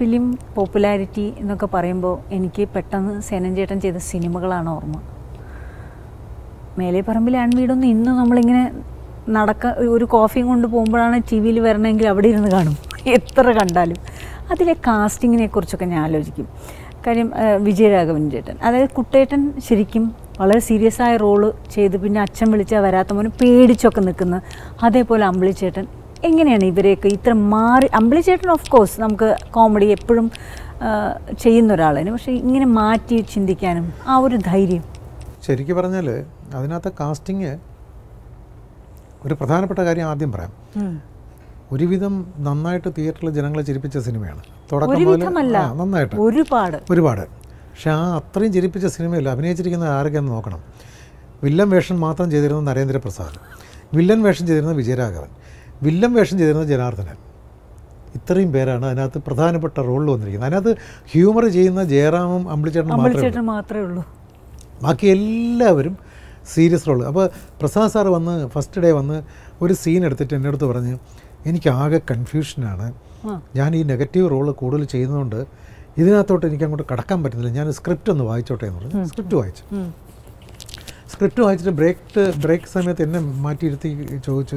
Film popularity എന്നൊക്കെ പറയുമ്പോൾ എനിക്ക് പെട്ടെന്ന് സേനൻ ചേട്ടൻ ചെയ്ത സിനിമകളാണ് ഓർമ്മ മേലെ പറമ്പിലെ ആൺവീടൊന്നും ഇന്ന് നമ്മളിങ്ങനെ നടക്ക ഒരു കോഫിയും കൊണ്ട് പോകുമ്പോഴാണ് ടി വിയിൽ വരണമെങ്കിൽ അവിടെ ഇരുന്ന് കാണും എത്ര കണ്ടാലും അതിലെ കാസ്റ്റിങ്ങിനെ കുറിച്ചൊക്കെ ഞാൻ ആലോചിക്കും കാര്യം ആ, വിജയരാഘവൻ ചേട്ടൻ അതായത് കുട്ടേട്ടൻ ശരിക്കും വളരെ സീരിയസ് ആയ റോള് ചെയ്ത് പിന്നെ അച്ഛൻ വിളിച്ചാൽ വരാത്ത മോനെ പേടിച്ചൊക്കെ നിൽക്കുന്ന അതേപോലെ അമ്പിളിച്ചേട്ടൻ എങ്ങനെയാണ് ഇവരെയൊക്കെ ഇത്ര മാറി അമ്പിളിച്ചേട്ടൻ ഓഫ് കോഴ്സ് നമുക്ക് കോമഡി എപ്പോഴും ആ, ചെയ്യുന്ന ഒരാളാണ് പക്ഷേ ഇങ്ങനെ മാറ്റി ചിന്തിക്കാനും ആ ഒരു ധൈര്യം ശരിക്കും പറഞ്ഞാൽ അതിനകത്ത് കാസ്റ്റിങ് ഒരു പ്രധാനപ്പെട്ട കാര്യം ആദ്യം പറയാം ഒരുവിധം നന്നായിട്ട് തിയേറ്ററിൽ ജനങ്ങളെ ചിരിപ്പിച്ച സിനിമയാണ് തുടക്കം മുതൽ ഒരുവിധമല്ല ആ, നന്നായിട്ട് ഒരുപാട് ഒരുപാട് പക്ഷെ ആ അത്രയും ചിരിപ്പിച്ച സിനിമയിൽ അഭിനയിച്ചിരിക്കുന്നത് ആരൊക്കെയെന്ന് നോക്കണം വില്ലൻ വേഷം മാത്രം ചെയ്തിരുന്ന നരേന്ദ്രപ്രസാദ് വില്ലൻ വേഷം ചെയ്തിരുന്ന വിജയരാഘവൻ വില്ലൻ വേഷം ചെയ്തിരുന്ന ജനാർദ്ദനൻ ഇത്രയും പേരാണ് അതിനകത്ത് പ്രധാനപ്പെട്ട റോളിൽ വന്നിരിക്കുന്നത് അതിനകത്ത് ഹ്യൂമർ ചെയ്യുന്ന ജയറാമും അമ്പിളിച്ചേട്ടനും മാത്രമേ ഉള്ളൂ. അമ്പിളിച്ചേട്ടൻ മാത്രമേ ഉള്ളൂ ബാക്കി എല്ലാവരും സീരിയസ് റോൾ അപ്പോൾ പ്രസാദ് സാർ വന്ന് ഫസ്റ്റ് ഡേ വന്ന് ഒരു സീൻ എടുത്തിട്ട് എൻ്റെ അടുത്ത് പറഞ്ഞ് എനിക്കാകെ കൺഫ്യൂഷനാണ് ആ. ഞാൻ ഈ നെഗറ്റീവ് റോള് കൂടുതൽ ചെയ്യുന്നതുകൊണ്ട് ഇതിനകത്തോട്ട് എനിക്ക് അങ്ങോട്ട് കടക്കാൻ പറ്റുന്നില്ല ഞാൻ സ്ക്രിപ്റ്റ് ഒന്ന് വായിച്ചോട്ടെ എന്ന് പറഞ്ഞു സ്ക്രിപ്റ്റ് വായിച്ചു ഉം. സ്ക്രിപ്റ്റ് വായിച്ചിട്ട് ബ്രേക്ക് ബ്രേക്ക് സമയത്ത് എന്നെ മാറ്റിയിരുത്തി ചോദിച്ചു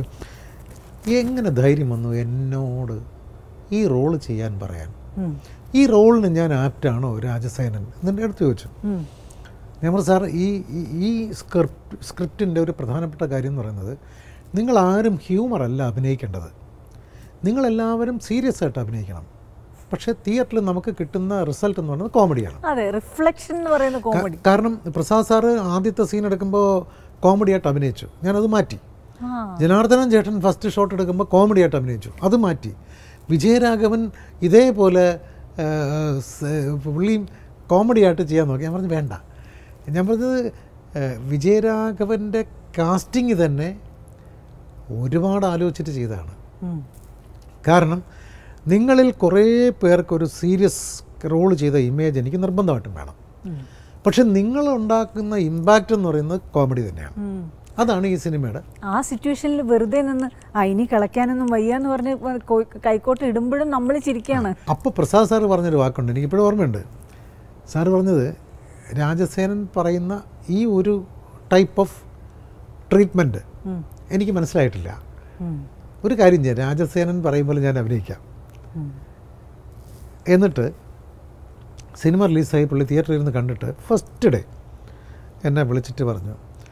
എങ്ങനെ ധൈര്യം വന്നു എന്നോട് ഈ റോള് ചെയ്യാൻ പറയാൻ ഉം. ഈ റോളിന് ഞാൻ ആപ്റ്റാണോ രാജസേനൻ എന്നെ അടുത്ത് ചോദിച്ചു ഉം. ഞാൻ പറഞ്ഞു സാർ ഈ ഈ- ഈ സ്ക്രിപ്റ്റ് സ്ക്രിപ്റ്റിൻ്റെ ഒരു പ്രധാനപ്പെട്ട കാര്യം എന്ന് പറയുന്നത് നിങ്ങൾ ആരും ഹ്യൂമർ അല്ല അഭിനയിക്കേണ്ടത് നിങ്ങളെല്ലാവരും സീരിയസ് ആയിട്ട് അഭിനയിക്കണം പക്ഷേ തിയേറ്ററിൽ നമുക്ക് കിട്ടുന്ന റിസൾട്ട് എന്ന് പറയുന്നത് കോമഡിയാണ് അതെ റിഫ്ലക്ഷൻ എന്ന് പറയുന്ന കോമഡി കാരണം പ്രസാദ് സാറ് ആദ്യത്തെ സീൻ എടുക്കുമ്പോൾ കോമഡിയായിട്ട് അഭിനയിച്ചു ഞാനത് മാറ്റി ആ ജനാർദ്ദനൻ ചേട്ടൻ ഫസ്റ്റ് ഷോട്ട് എടുക്കുമ്പോൾ കോമഡിയായിട്ട് അഭിനയിച്ചു അത് മാറ്റി വിജയരാഘവൻ ഇതേപോലെ ആ, സ് പുള്ളിയും കോമഡിയായിട്ട് ചെയ്യാൻ നോക്കി ഞാൻ പറഞ്ഞു വേണ്ട ഞാൻ പറഞ്ഞത് ആ, വിജയരാഘവൻ്റെ കാസ്റ്റിംഗ് തന്നെ ഒരുപാട് ആലോചിച്ചിട്ട് ചെയ്തതാണ് ഉം. കാരണം നിങ്ങളിൽ കുറേ പേർക്കൊരു സീരിയസ് റോൾ ചെയ്ത ഇമേജ് എനിക്ക് നിർബന്ധമായിട്ടും വേണം ഉം. പക്ഷെ നിങ്ങൾ ഉണ്ടാക്കുന്ന ഇമ്പാക്റ്റ് എന്ന് പറയുന്നത് കോമഡി തന്നെയാണ് ഉം. അതാണ് ഈ സിനിമയുടെ ആ സിറ്റുവേഷനിൽ വെറുതെ നിന്ന് ആ ഇനി കളിക്കാനൊന്നും വയ്യ എന്ന് പറഞ്ഞ് കോ- കൈക്കോട്ട് ഇടുമ്പോഴും നമ്മൾ ചിരിക്കുകയാണ് അപ്പോൾ പ്രസാദ് സാറ് പറഞ്ഞൊരു വാക്കുണ്ട് എനിക്കിപ്പോഴും ഓർമ്മയുണ്ട് സാറ് പറഞ്ഞത് രാജസേനൻ പറയുന്ന ഈ ഒരു ടൈപ്പ് ഓഫ് ട്രീറ്റ്മെൻറ്റ് ഉം. എനിക്ക് മനസ്സിലായിട്ടില്ല ഉം. ഒരു കാര്യം ചെയ്യാം രാജസേനൻ പറയുമ്പോൾ ഞാൻ അഭിനയിക്കാം ഉം. എന്നിട്ട് സിനിമ റിലീസായി പുള്ളി തിയേറ്ററിൽ ഇരുന്ന് കണ്ടിട്ട് ഫസ്റ്റ് ഡേ എന്നെ വിളിച്ചിട്ട് പറഞ്ഞു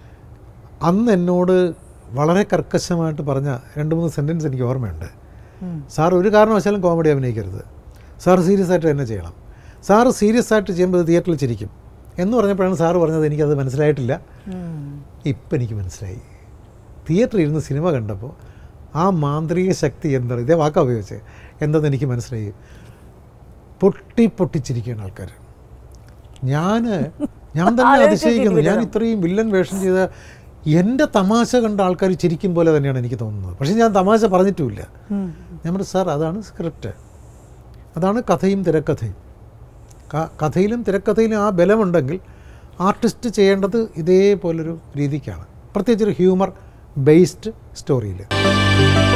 അന്ന് എന്നോട് വളരെ കർക്കശമായിട്ട് പറഞ്ഞ രണ്ട് മൂന്ന് സെൻറ്റൻസ് എനിക്ക് ഓർമ്മയുണ്ട് ഉം. സാർ ഒരു കാരണവശാലും കോമഡി അഭിനയിക്കരുത് സാർ സീരിയസ് ആയിട്ട് തന്നെ ചെയ്യണം സാറ് സീരിയസ് ആയിട്ട് ചെയ്യുമ്പോൾ ഇത് തിയേറ്ററിൽ ചിരിക്കും എന്ന് പറഞ്ഞപ്പോഴാണ് സാറ് പറഞ്ഞത് എനിക്കത് മനസ്സിലായിട്ടില്ല ഉം. ഇപ്പം എനിക്ക് മനസ്സിലായി തിയേറ്ററിൽ ഇരുന്ന് സിനിമ കണ്ടപ്പോൾ ആ മാന്ത്രിക ശക്തി എന്താണ് ഇതേ വാക്കാ ഉപയോഗിച്ചത് എന്തെന്ന് എനിക്ക് മനസ്സിലായി പൊട്ടി പൊട്ടിച്ചിരിക്കുകയാണ് ആൾക്കാർ ഞാൻ ഞാൻ തന്നെ ആലോചിച്ച് അതിശയിക്കുന്നു ഞാൻ ചിരിക്കണം. ഇത്രയും വില്ലൻ വേഷം ചെയ്ത എൻ്റെ തമാശ കണ്ട ആൾക്കാർ ചിരിക്കും പോലെ തന്നെയാണ് എനിക്ക് തോന്നുന്നത് പക്ഷേ ഞാൻ തമാശ പറഞ്ഞിട്ടുമില്ല ഉം. ഞാൻ പറഞ്ഞു സാർ അതാണ് സ്ക്രിപ്റ്റ് അതാണ് കഥയും തിരക്കഥയും ക- കഥയിലും തിരക്കഥയിലും ആ ബലമുണ്ടെങ്കിൽ ആർട്ടിസ്റ്റ് ചെയ്യേണ്ടത് ഇതേപോലൊരു രീതിക്കാണ് പ്രത്യേകിച്ച് ഒരു ഹ്യൂമർ ബേസ്ഡ് സ്റ്റോറിയിൽ